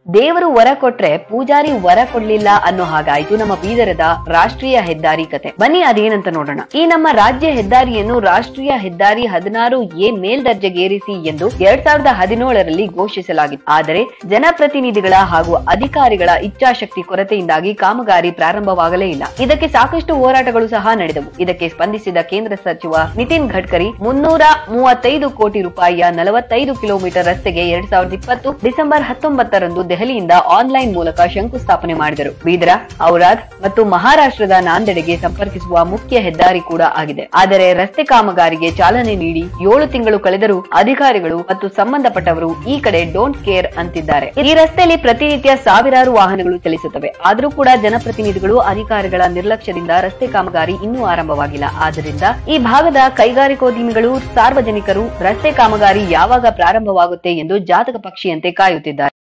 ದೇವರು ವರ ಕೊಟ್ರೆ ಪೂಜಾರಿ ವರ ಕೊಡ್ಲಿಲ್ಲ ಅನ್ನೋ ಹಾಗಾಯ್ತು ನಮ್ಮ ಬೀದರದ ರಾಷ್ಟ್ರೀಯ ಹೆದ್ದಾರಿ ಕತೆ ಬನ್ನಿ ಅದೇನಂತ ನೋಡೋಣ ಈ ನಮ್ಮ ರಾಜ್ಯ ಹೆದ್ದಾರಿಯನ್ನು ರಾಷ್ಟ್ರೀಯ ಹೆದ್ದಾರಿ ಹದಿನಾರು ಎ ಮೇಲ್ದರ್ಜೆಗೇರಿಸಿ ಎಂದು ಎರಡ್ ಸಾವಿರದ ಹದಿನೇಳರಲ್ಲಿ ಘೋಷಿಸಲಾಗಿತ್ತು ಆದರೆ ಜನಪ್ರತಿನಿಧಿಗಳ ಹಾಗೂ ಅಧಿಕಾರಿಗಳ ಇಚ್ಛಾಶಕ್ತಿ ಕೊರತೆಯಿಂದಾಗಿ ಕಾಮಗಾರಿ ಪ್ರಾರಂಭವಾಗಲೇ ಇಲ್ಲ ಇದಕ್ಕೆ ಸಾಕಷ್ಟು ಹೋರಾಟಗಳು ಸಹ ನಡೆದವು ಇದಕ್ಕೆ ಸ್ಪಂದಿಸಿದ ಕೇಂದ್ರ ಸಚಿವ ನಿತಿನ್ ಗಡ್ಕರಿ ಮುನ್ನೂರ ಮೂವತ್ತೈದು ಕೋಟಿ ರೂಪಾಯಿಯ ನಲವತ್ತೈದು ಕಿಲೋಮೀಟರ್ ರಸ್ತೆಗೆ ಎರಡ್ ಸಾವಿರದ ಇಪ್ಪತ್ತು ಡಿಸೆಂಬರ್ ಹತ್ತೊಂಬತ್ತರಂದು ದೆಹಲಿಯಿಂದ ಆನ್ಲೈನ್ ಮೂಲಕ ಶಂಕುಸ್ಥಾಪನೆ ಮಾಡಿದರು ಬೀದರ ಔರಾದ್ ಮತ್ತು ಮಹಾರಾಷ್ಟ್ರದ ನಾಂದೇಡ್ಗೆ ಸಂಪರ್ಕಿಸುವ ಮುಖ್ಯ ಹೆದ್ದಾರಿ ಕೂಡ ಆಗಿದೆ ಆದರೆ ರಸ್ತೆ ಕಾಮಗಾರಿಗೆ ಚಾಲನೆ ನೀಡಿ ಏಳು ತಿಂಗಳು ಕಳೆದರೂ ಅಧಿಕಾರಿಗಳು ಮತ್ತು ಸಂಬಂಧಪಟ್ಟವರು ಈ ಕಡೆ ಡೋಂಟ್ ಕೇರ್ ಅಂತಿದ್ದಾರೆ ಈ ರಸ್ತೆಯಲ್ಲಿ ಪ್ರತಿನಿತ್ಯ ಸಾವಿರಾರು ವಾಹನಗಳು ಚಲಿಸುತ್ತವೆ ಆದರೂ ಕೂಡ ಜನಪ್ರತಿನಿಧಿಗಳು ಅಧಿಕಾರಿಗಳ ನಿರ್ಲಕ್ಷ್ಯದಿಂದ ರಸ್ತೆ ಕಾಮಗಾರಿ ಇನ್ನೂ ಆರಂಭವಾಗಿಲ್ಲ ಆದ್ದರಿಂದ ಈ ಭಾಗದ ಕೈಗಾರಿಕೋದ್ಯಮಿಗಳು ಸಾರ್ವಜನಿಕರು ರಸ್ತೆ ಕಾಮಗಾರಿ ಯಾವಾಗ ಪ್ರಾರಂಭವಾಗುತ್ತೆ ಎಂದು ಜಾತಕ ಪಕ್ಷಿಯಂತೆ ಕಾಯುತ್ತಿದ್ದಾರೆ